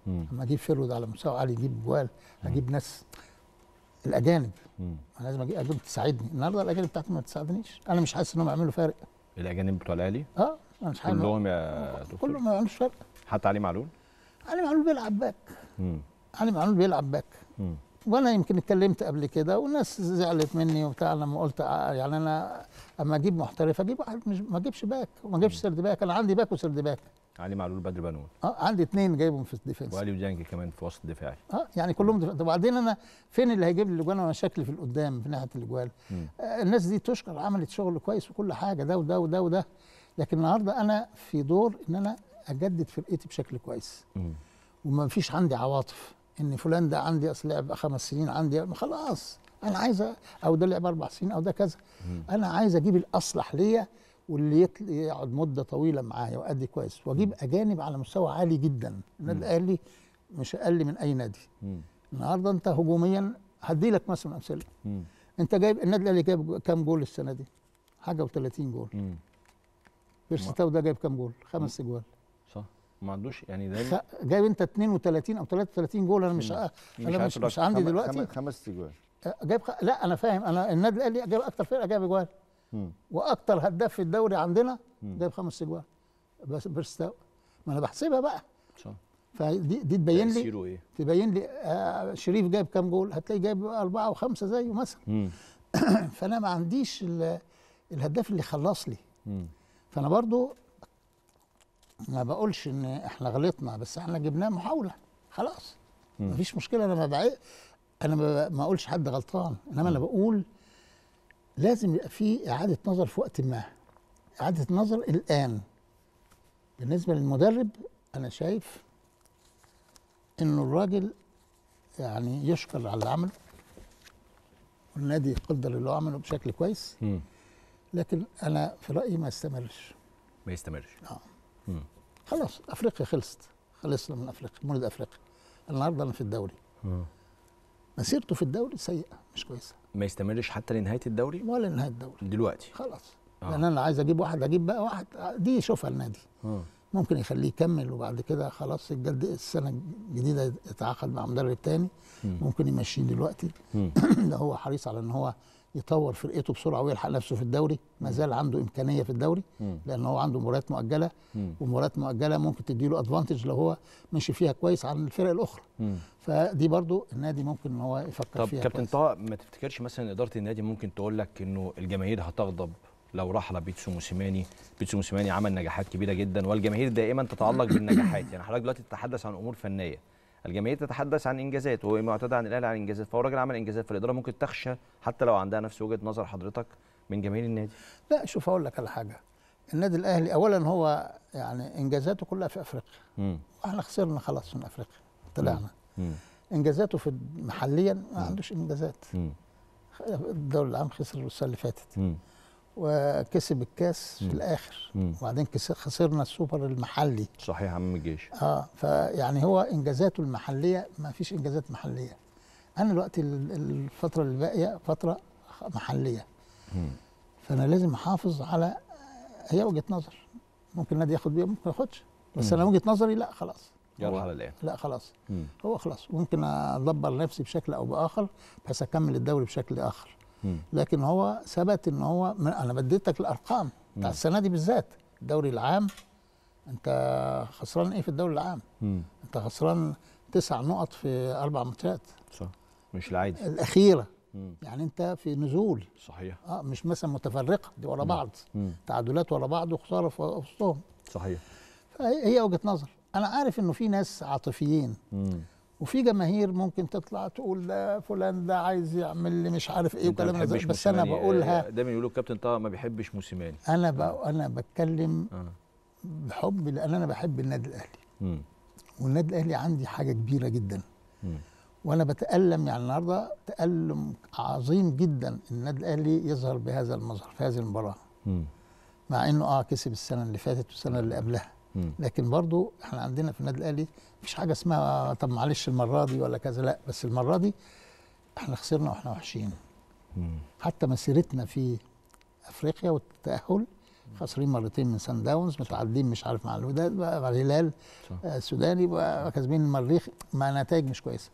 مم. اما اجيب فيرود على مستوى عالي اجيب جوال اجيب ناس الاجانب مم. انا لازم اجيب اجانب تساعدني النهارده الاجانب بتاعتي ما بتساعدنيش انا مش حاسس انهم يعملوا فارق الاجانب بتوع الاهلي اه انا مش حاسس كلهم يا دكتور كلهم ما يعملوش فرق حتى علي معلول علي معلول بيلعب باك مم. علي معلول بيلعب باك مم. وانا يمكن اتكلمت قبل كده والناس زعلت مني وبتاع لما قلت آه، يعني انا اما اجيب محترف اجيب واحد مش ما اجيبش باك وما اجيبش سرد باك انا عندي باك وسرد باك علي معلول بدر بنون اه عندي اثنين جايبهم في الديفنس والي وديانج كمان في وسط دفاعي اه يعني كلهم دف... طب وبعدين انا فين اللي هيجيب لي الاجوان وانا شكلي في القدام في ناحيه الاجوان مم. آه الناس دي تشكر عملت شغل كويس وكل حاجه ده وده وده وده لكن النهارده انا في دور ان انا اجدد فرقتي بشكل كويس مم. وما فيش عندي عواطف ان فلان ده عندي اصل لعب خمس سنين عندي خلاص انا عايز أ- او ده لعب اربع سنين او ده كذا مم. انا عايز اجيب الاصلح ليا واللي يطل- يقعد مده طويله معايا وادي كويس واجيب اجانب على مستوى عالي جدا النادي الاهلي مش اقل من اي نادي مم. النهارده انت هجوميا هدي لك مثلا امثله مم. انت جايب النادي الاهلي جايب كام جول السنه دي؟ حاجه و30 جول مم. بيرستاو ده جايب كام جول؟ خمس جوال صح ما عندوش يعني ده خ- جايب انت 32 او 33 جول انا مش مم. انا مش مش, عارف مش الرقم. عندي خم- دلوقتي خم- خمس تجوان جايب خ... لا انا فاهم انا النادي الاهلي جايب اكتر فرقه جايب اجوال مم. واكتر هداف في الدوري عندنا مم. جايب خمس اجوال بس بيرستاو ما انا بحسبها بقى صح فدي دي تبين لي تأثيره ايه؟ تبين لي آه شريف جايب كام جول هتلاقي جايب اربعه وخمسه زيه مثلا مم. فانا ما عنديش ال- الهداف اللي خلص لي مم. فانا برضو ما بقولش ان احنا غلطنا بس احنا جبناه محاوله خلاص مم. مفيش مشكله انا ما بعي انا ما ما اقولش حد غلطان انما انا بقول لازم يبقى في اعاده نظر في وقت ما اعاده نظر الان بالنسبه للمدرب انا شايف انه الراجل يعني يشكر على اللي عمله والنادي يقدر اللي هو عمله بشكل كويس مم. لكن انا في رايي ما يستمرش ما يستمرش اه مم. خلاص افريقيا خلصت خلصنا من افريقيا مولد افريقيا النهارده انا في الدوري مم. مسيرته في الدوري سيئه مش كويسه ما يستمرش حتى لنهايه الدوري ولا نهايه الدوري دلوقتي خلاص آه. لان انا عايز اجيب واحد اجيب بقى واحد دي يشوفها النادي اه ممكن يخليه يكمل وبعد كده خلاص الجد السنه الجديده يتعاقد مع مدرب تاني مم. ممكن يمشيه دلوقتي مم. ده هو حريص على ان هو يطور فرقته بسرعه ويلحق نفسه في الدوري ما زال عنده امكانيه في الدوري مم. لان هو عنده مباريات مؤجله مم. ومباريات مؤجله ممكن تديله ادفانتج لو هو ماشي فيها كويس عن الفرق الاخرى مم. فدي برضو النادي ممكن ان هو يفكر طب فيها كابتن كويس. طه ما تفتكرش مثلا اداره النادي ممكن تقول لك انه الجماهير هتغضب لو رحل بيتسو موسيماني بيتسو موسيماني عمل نجاحات كبيره جدا والجماهير دائما تتعلق بالنجاحات يعني حضرتك دلوقتي تتحدث عن امور فنيه الجماهير تتحدث عن انجازات وهو معتاد عن الاهلي عن انجازات فهو راجل عمل انجازات فالاداره ممكن تخشى حتى لو عندها نفس وجهه نظر حضرتك من جماهير النادي لا شوف اقول لك على حاجه النادي الاهلي اولا هو يعني انجازاته كلها في افريقيا مم. واحنا خسرنا خلاص من افريقيا طلعنا مم. انجازاته في محليا ما عندوش انجازات مم. الدوري العام خسر السنه اللي فاتت مم. وكسب الكاس في مم. الاخر مم. وبعدين كس- خسرنا السوبر المحلي صحيح يا عم الجيش اه فيعني هو انجازاته المحليه ما فيش انجازات محليه انا دلوقتي ال- الفتره اللي باقيه فتره محليه مم. فانا لازم احافظ على هي وجهه نظر ممكن النادي ياخد بيها ممكن ما ياخدش بس مم. انا وجهه نظري لا خلاص هو- يرحل الان لا خلاص مم. هو خلاص ممكن ادبر نفسي بشكل او باخر بحيث اكمل الدوري بشكل اخر مم. لكن هو ثبت ان هو من انا بديتك الارقام بتاع مم. السنه دي بالذات الدوري العام انت خسران ايه في الدوري العام مم. انت خسران تسع نقط في اربع ماتشات صح مش العادي الاخيره مم. يعني انت في نزول صحيح اه مش مثلا متفرقه دي ورا بعض مم. تعادلات ورا بعض وخساره في وسطهم صحيح فهي هي وجهه نظر انا عارف انه في ناس عاطفيين مم. وفي جماهير ممكن تطلع تقول ده فلان ده عايز يعمل لي مش عارف ايه أنت ما وكلام من ده، بتحبش بس انا موسيماني. بقولها آه، دايما يقولوا الكابتن طه ما بيحبش موسيماني انا بق... انا بتكلم اه بحب لان انا بحب النادي الاهلي مم. والنادي الاهلي عندي حاجه كبيره جدا مم. وانا بتالم يعني النهارده تالم عظيم جدا النادي الاهلي يظهر بهذا المظهر في هذه المباراه مم. مع انه اه كسب السنه اللي فاتت والسنه اللي قبلها مم. لكن برضو احنا عندنا في النادي الاهلي مفيش حاجه اسمها طب معلش المره دي ولا كذا لا بس المره دي احنا خسرنا واحنا وحشين مم. حتى مسيرتنا في افريقيا والتاهل خاسرين مرتين من سان داونز متعادلين مش عارف مع الوداد بقى مع الهلال صح. آه، السوداني بقى كاسبين المريخ مع نتائج مش كويسه